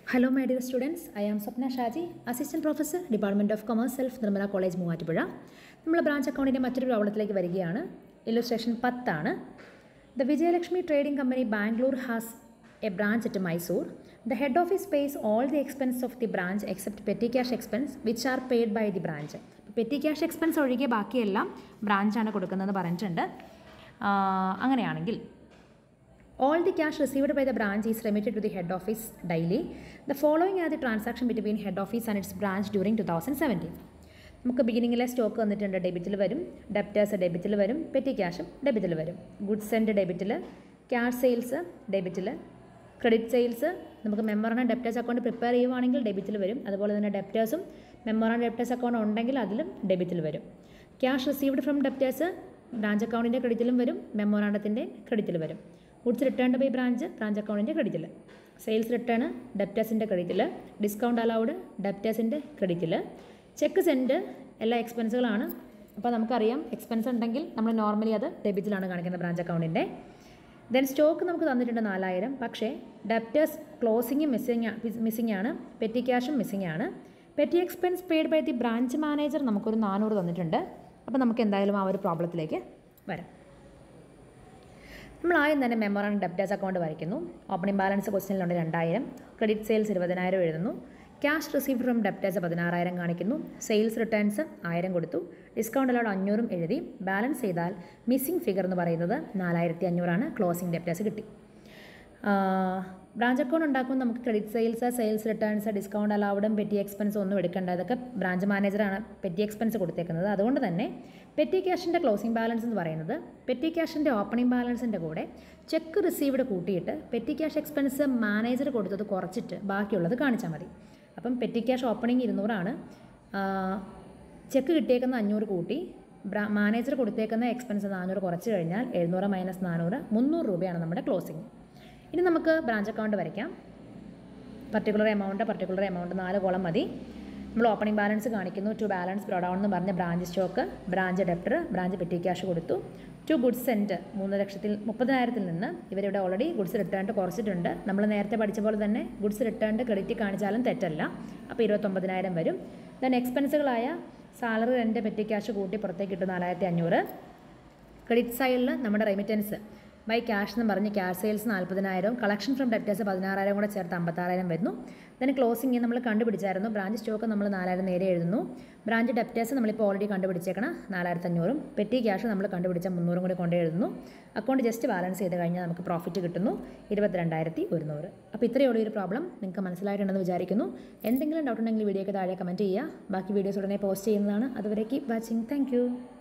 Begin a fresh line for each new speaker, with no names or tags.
Hello my dear students I am Swapna Shaji assistant professor department of commerce self Nirmala college Muvattupuzha നമ്മൾ branch അക്കൗണ്ടിൻ്റെ മറ്റൊരു പ്രോബ്ലത്തിലേക്ക് വരികയാണ് ഇല്ലുസ്ട്രേഷൻ പത്താണ് the Vijayalakshmi trading company Bangalore has a branch at Mysore the head office pays all the expense of the branch except petty cash expense which are paid by the branch petty cash expense ഒഴികെ ബാക്കിയെല്ലാം ബ്രാഞ്ചാണ് കൊടുക്കുന്നതെന്ന് പറഞ്ഞിട്ടുണ്ട് ആ, അങ്ങനെയാണെങ്കിൽ All the cash received by the branch is remitted to the head office daily. The following are the transaction between head office and its branch during 2017. നമുക്ക് ബിഗിനിങ്ങിലെ stock വന്നിട്ടുണ്ട് ഡെബിറ്റിൽ വരും debtors ഡെബിറ്റിൽ വരും petty ക്യാഷും ഡെബിറ്റിൽ വരും ഗുഡ്സ് ആൻഡ് ഡെബിറ്റിൽ cash sales ഡെബിറ്റിൽ credit sales നമുക്ക് മെമ്മോറാൻ ഡെപ്റ്റേഴ്സ് അക്കൗണ്ട് പ്രിപ്പയർ ചെയ്യുവാണെങ്കിൽ ഡെബിറ്റിൽ വരും അതുപോലെ തന്നെ ഡെപ്റ്റേഴ്സും മെമ്മോറാൻ ഡെപ്റ്റേഴ്സ് അക്കൗണ്ട് ഉണ്ടെങ്കിൽ അതിലും ഡെബിറ്റിൽ വരും cash received from debtors branch അക്കൗണ്ടിൻ്റെ ക്രെഡിറ്റിലും വരും മെമ്മോറാണ്ടത്തിൻ്റെ ക്രെഡിറ്റിൽ വരും goods returned by branch branch അക്കൗണ്ടിൻ്റെ ക്രെഡിറ്റിൽ സെയിൽസ് റിട്ടേൺ ഡെപ്റ്റേഴ്സിൻ്റെ ക്രെഡിറ്റിൽ ഡിസ്കൗണ്ട് അലൗഡ് ഡെപ്റ്റേഴ്സിൻ്റെ ക്രെഡിറ്റിൽ ചെക്ക് സെൻഡ് എല്ലാ എക്സ്പെൻസുകളാണ് അപ്പോൾ നമുക്കറിയാം എക്സ്പെൻസ് ഉണ്ടെങ്കിൽ നമ്മൾ നോർമലി അത് ഡെബിറ്റിലാണ് കാണിക്കുന്നത് ബ്രാഞ്ച് അക്കൗണ്ടിൻ്റെ ദെൻ സ്റ്റോക്ക് നമുക്ക് തന്നിട്ടുണ്ട് നാലായിരം പക്ഷേ ഡെപ്റ്റേഴ്സ് ക്ലോസിങ് മിസ്സിങ് മിസ്സിംഗ് ആണ് പെറ്റി ക്യാഷും മിസ്സിംഗ് ആണ് petty expense paid by the branch manager നമുക്കൊരു നാനൂറ് തന്നിട്ടുണ്ട് അപ്പോൾ നമുക്ക് എന്തായാലും ആ ഒരു പ്രോബ്ലത്തിലേക്ക് വരാം നമ്മൾ ആദ്യം തന്നെ മെമ്മോറാൻ ഡെപ്റ്റേഴ്സ് അക്കൗണ്ട് വരയ്ക്കുന്നു ഓപ്പണിംഗ് ബാലൻസ് ക്വസ്റ്റ്യനിലുണ്ട് രണ്ടായിരം ക്രെഡിറ്റ് സെയിൽസ് ഇരുപതിനായിരം എഴുതുന്നു ക്യാഷ് റിസീവ്ഡ് ഫ്രം ഡെപ്റ്റേഴ്സ് പതിനാറായിരം കാണിക്കുന്നു സെയിൽസ് റിട്ടേൺസ് ആയിരം കൊടുത്തു ഡിസ്കൗണ്ട് അലൗഡ് അഞ്ഞൂറും എഴുതി ബാലൻസ് ചെയ്താൽ മിസ്സിംഗ് ഫിഗർ എന്ന് പറയുന്നത് നാലായിരത്തി അഞ്ഞൂറാണ് ക്ലോസിംഗ് ഡെപ്റ്റേഴ്സ് കിട്ടി ബ്രാഞ്ച് അക്കൗണ്ട് ഉണ്ടാക്കുമ്പോൾ നമുക്ക് credit sales sales returns discount അലൗഡും പെറ്റി എക്സ്പെൻസ് ഒന്നും എടുക്കേണ്ട ഇതൊക്കെ ബ്രാഞ്ച് മാനേജറാണ് പെറ്റി എക്സ്പെൻസ് കൊടുത്തേക്കുന്നത് അതുകൊണ്ട് തന്നെ പെറ്റി ക്യാഷിൻ്റെ ക്ലോസിംഗ് ബാലൻസ് എന്ന് പറയുന്നത് പെറ്റി ക്യാഷിൻ്റെ ഓപ്പണിംഗ് ബാലൻസിൻ്റെ കൂടെ ചെക്ക് റിസീവ്ഡ് കൂട്ടിയിട്ട് പെറ്റി ക്യാഷ് എക്സ്പെൻസ് മാനേജർ കൊടുത്തത് കുറച്ചിട്ട് ബാക്കിയുള്ളത് കാണിച്ചാൽ മതി അപ്പം പെറ്റി ക്യാഷ് ഓപ്പണിംഗ് ഇരുന്നൂറാണ് ചെക്ക് കിട്ടിയേക്കുന്ന അഞ്ഞൂറ് കൂട്ടി ബ്രാ മാനേജർ കൊടുത്തേക്കുന്ന എക്സ്പെൻസ് നാനൂറ് കുറച്ച് കഴിഞ്ഞാൽ എഴുന്നൂറ് മൈനസ് നാനൂറ് മുന്നൂറ് രൂപയാണ് നമ്മുടെ ക്ലോസിംഗ് ഇനി നമുക്ക് ബ്രാഞ്ച് അക്കൗണ്ട് വരയ്ക്കാം പർട്ടിക്കുലർ എമൗണ്ട് പർട്ടിക്കുലർ എമൗണ്ട് നാല് കോളം മതി നമ്മൾ ഓപ്പണിംഗ് ബാലൻസ് കാണിക്കുന്നു ടു ബാലൻസ് ബ്രോഡൗൺ എന്ന് പറഞ്ഞ branch stock branch debtor branch petty cash കൊടുത്തു ടു ഗുഡ്സ് സെൻറ്റ് മൂന്ന് ലക്ഷത്തിൽ മുപ്പതിനായിരത്തിൽ നിന്ന് ഇവരിവിടെ ഓൾറെഡി ഗുഡ്സ് റിട്ടേൺ കുറച്ചിട്ടുണ്ട് നമ്മൾ നേരത്തെ പഠിച്ച പോലെ തന്നെ ഗുഡ്സ് റിട്ടേൺ ക്രെഡിറ്റ് കാണിച്ചാലും തെറ്റല്ല അപ്പോൾ ഇരുപത്തൊമ്പതിനായിരം വരും ദെൻ എക്സ്പെൻസുകളായ സാലറി റെൻറ്റ് പെറ്റി ക്യാഷ് കൂട്ടി പുറത്തേക്ക് കിട്ടും നാലായിരത്തി അഞ്ഞൂറ് ക്രെഡിറ്റ് സൈഡിൽ നമ്മുടെ റെമിറ്റൻസ് ബൈ ക്യാഷ് എന്ന് പറഞ്ഞ് ക്യാഷ് സെയിൽസ് നാൽപ്പതിനായിരവും കളക്ഷൻ ഫ്രം ഡെപ്റ്റേഴ്സ് പതിനാറായിരം കൂടെ ചേർത്ത് അമ്പത്താറായിരം വരുന്നു then ക്ലോസിംഗ് നമ്മൾ കണ്ടുപിടിച്ചായിരുന്നു ബ്രാഞ്ച് സ്റ്റോക്ക് നമ്മൾ നാലായിരം നേരെ എഴുതുന്നു ബ്രാഞ്ച് ഡെപ്റ്റേഴ്സ് നമ്മളിപ്പോൾ ഓൾറെഡി കണ്ടുപിടിച്ചേക്കണം നാലായിരത്തി അഞ്ഞൂറും പെറ്റി ക്യാഷ് നമ്മൾ കണ്ടുപിടിച്ച മുന്നൂറും കൂടി കൊണ്ട് എഴുതുന്നു അക്കൗണ്ട് ജസ്റ്റ് ബാലൻസ് ചെയ്ത് കഴിഞ്ഞാൽ നമുക്ക് പ്രോഫിറ്റ് കിട്ടുന്നു ഇരുപത്തിരണ്ടായിരത്തി ഒരുന്നൂറ് അപ്പോൾ ഇത്രയേ ഉള്ളൂ ഈ ഒരു പ്രോബ്ലം നിങ്ങൾക്ക് മനസ്സിലായിട്ടുണ്ടെന്ന് വിചാരിക്കുന്നു എന്തെങ്കിലും ഡൗട്ട് ഉണ്ടെങ്കിൽ വീഡിയോയ്ക്ക് താഴെ കമൻറ്റ് ചെയ്യുക ബാക്കി വീഡിയോസ് ഉടനെ പോസ്റ്റ് ചെയ്യുന്നതാണ് അതുവരെ കീപ് വാച്ചിങ് താങ്ക്